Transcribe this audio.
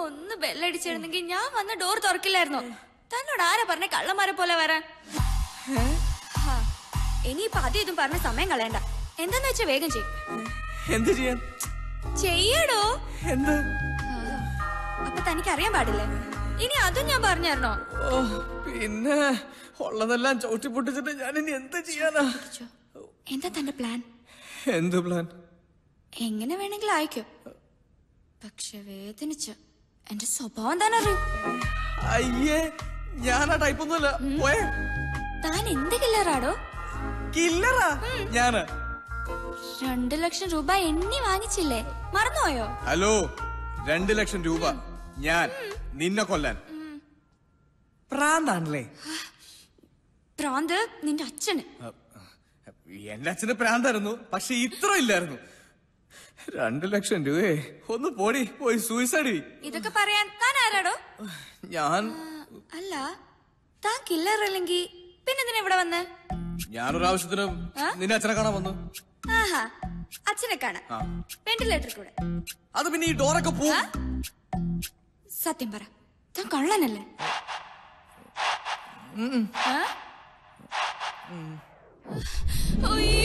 ഒന്ന് ബെല്ലടിച്ചിരുന്നെങ്കിൽ ഞാൻ വന്ന് ഡോർ തുറക്കില്ലായിരുന്നു തന്നോട് ആരാ പറഞ്ഞ കള്ളന്മാരെ പോലെ വരാൻ ഹാ, ഇനിയിപ്പൊ അതും ഇതും പറഞ്ഞ സമയം കളയണ്ട എന്താന്ന് വെച്ചാ വേഗം ചെയ്യും എന്ത് ചെയ്യാൻ ചെയ്യടോ എന്ത് അപ്പൊ തനിക്ക് അറിയാൻ പാടില്ലേ ഇനി അതും ഞാൻ പറഞ്ഞായിരുന്നോ ഓ പിന്നെ ഉള്ളതെല്ലാം ചവിട്ടി പൊട്ടിച്ചിട്ട് ഞാൻ ഇനി എന്ത് ചെയ്യാനാ ചോ, എന്താ തന്റെ പ്ലാൻ എന്ത് പ്ലാൻ എങ്ങനെ വേണമെങ്കിലും അയക്കോ പക്ഷെ വേദനിച്ച എന്റെ സ്വഭാവം താൻ അറിയൂ അയ്യേ ഞാനാ ടൈപ്പൊന്നുമല്ല പോയേ താൻ എന്ത് കില്ലറാടോ കില്ലറാ ഞാന് രണ്ടു ലക്ഷം രൂപ എണ്ണി വാങ്ങിച്ചില്ലേ മറന്നുപോയോ ഹലോ രണ്ട് ലക്ഷം രൂപ ഞാൻ നിന്നെ കൊല്ലാൻ പ്രാന്താണല്ലേ പ്രാന്ത് നിന്റെ അച്ഛന് എന്റെ അച്ഛന് പ്രാന്തായിരുന്നു പക്ഷെ ഇത്ര ഇല്ലായിരുന്നു രണ്ടു ലക്ഷം രൂപയെ ഒന്ന് പോടി പോയി സൂയിസൈഡ് ചെയ് ഇതൊക്കെ പറയാൻ താൻ ആരാടോ ഞാൻ ആ, അല്ല താൻ കില്ലർ അല്ലെങ്കിൽ പിന്നെ എന്തിനാ ഇവിടെ വന്ന് ഞാനൊരു ആവശ്യത്തിന് നിന്റെ അച്ഛനെ കാണാൻ വന്നു ആഹാ അച്ഛനെ കാണാൻ ആ. വെന്റിലേറ്റർ കൂടെ അത് പിന്നെ ഈ ഡോറൊക്കെ പോവും സത്യം പറ താൻ കള്ളനല്ലേ ആ? അയ്യോ